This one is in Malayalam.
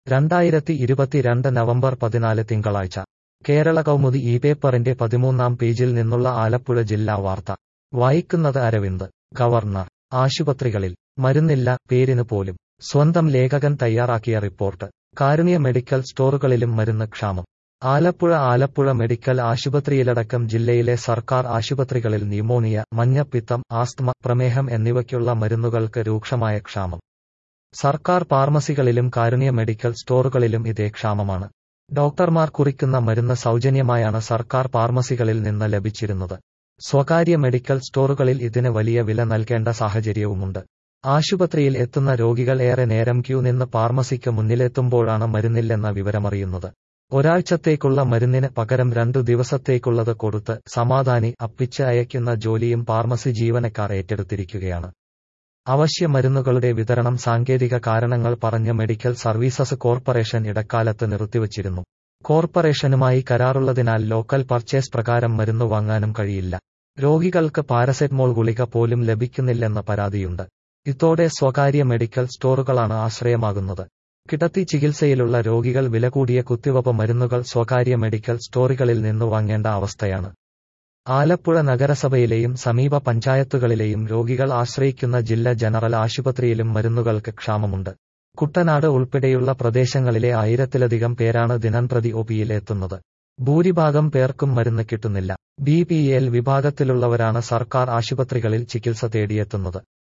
രണ്ടായിരത്തി ഇരുപത്തിരണ്ട് നവംബർ പതിനാല് തിങ്കളാഴ്ച കേരള കൗമുദി ഈ പേപ്പറിന്റെ പതിമൂന്നാം പേജിൽ നിന്നുള്ള ആലപ്പുഴ ജില്ലാ വാർത്ത വായിക്കുന്നത് അരവിന്ദ് ഗവർണർ ആശുപത്രികളിൽ മരുന്നില്ല പേരിന് പോലും സ്വന്തം ലേഖകൻ തയ്യാറാക്കിയ റിപ്പോർട്ട് കാരുണ്യ മെഡിക്കൽ സ്റ്റോറുകളിലും മരുന്ന് ക്ഷാമം ആലപ്പുഴ ആലപ്പുഴ മെഡിക്കൽ ആശുപത്രിയിലടക്കം ജില്ലയിലെ സർക്കാർ ആശുപത്രികളിൽ ന്യൂമോണിയ മഞ്ഞപ്പിത്തം ആസ്തമ പ്രമേഹം എന്നിവയ്ക്കുള്ള മരുന്നുകൾക്ക് രൂക്ഷമായ ക്ഷാമം സർക്കാർ ഫാർമസികളിലും കാരുണ്യ മെഡിക്കൽ സ്റ്റോറുകളിലും ഇതേ ക്ഷാമമാണ് ഡോക്ടർമാർ കുറിക്കുന്ന മരുന്ന് സൗജന്യമായാണ് സർക്കാർ ഫാർമസികളിൽ നിന്ന് ലഭിച്ചിരുന്നത് സ്വകാര്യ മെഡിക്കൽ സ്റ്റോറുകളിൽ ഇതിന് വലിയ വില നൽകേണ്ട സാഹചര്യവുമുണ്ട് ആശുപത്രിയിൽ എത്തുന്ന രോഗികൾ ഏറെ നേരം ക്യൂ നിന്ന് ഫാർമസിക്ക് മുന്നിലെത്തുമ്പോഴാണ് മരുന്നില്ലെന്ന വിവരമറിയുന്നത് ഒരാഴ്ചത്തേക്കുള്ള മരുന്നിന് പകരം രണ്ടു ദിവസത്തേക്കുള്ളത് കൊടുത്ത് സമാധാനി അപ്പിച്ച് അയക്കുന്ന ജോലിയും ഫാർമസി ജീവനക്കാർ ഏറ്റെടുത്തിരിക്കുകയാണ് അവശ്യ മരുന്നുകളുടെ വിതരണം സാങ്കേതിക കാരണങ്ങൾ പറഞ്ഞ് മെഡിക്കൽ സർവീസസ് കോർപ്പറേഷൻ ഇടക്കാലത്ത് നിർത്തിവച്ചിരുന്നു കോർപ്പറേഷനുമായി കരാറുള്ളതിനാൽ ലോക്കൽ പർച്ചേസ് പ്രകാരം മരുന്ന് വാങ്ങാനും കഴിയില്ല രോഗികൾക്ക് പാരസെറ്റമോൾ ഗുളിക പോലും ലഭിക്കുന്നില്ലെന്ന പരാതിയുണ്ട് ഇതോടെ സ്വകാര്യ മെഡിക്കൽ സ്റ്റോറുകളാണ് ആശ്രയമാകുന്നത് കിടത്തി ചികിത്സയിലുള്ള രോഗികൾ വില കൂടിയ കുത്തിവപ്പ് മരുന്നുകൾ സ്വകാര്യ മെഡിക്കൽ സ്റ്റോറുകളിൽ നിന്ന് വാങ്ങേണ്ട അവസ്ഥയാണ് ആലപ്പുഴ നഗരസഭയിലെയും സമീപ പഞ്ചായത്തുകളിലെയും രോഗികൾ ആശ്രയിക്കുന്ന ജില്ലാ ജനറൽ ആശുപത്രിയിലും മരുന്നുകൾക്ക് ക്ഷാമമുണ്ട് കുട്ടനാട് ഉൾപ്പെടെയുള്ള പ്രദേശങ്ങളിലെ ആയിരത്തിലധികം പേരാണ് ദിനംപ്രതി ഒപിയിൽ എത്തുന്നത് ഭൂരിഭാഗം പേർക്കും മരുന്ന് കിട്ടുന്നില്ല ബി പി എൽ വിഭാഗത്തിലുള്ളവരാണ് സർക്കാർ ആശുപത്രികളിൽ ചികിത്സ തേടിയെത്തുന്നത്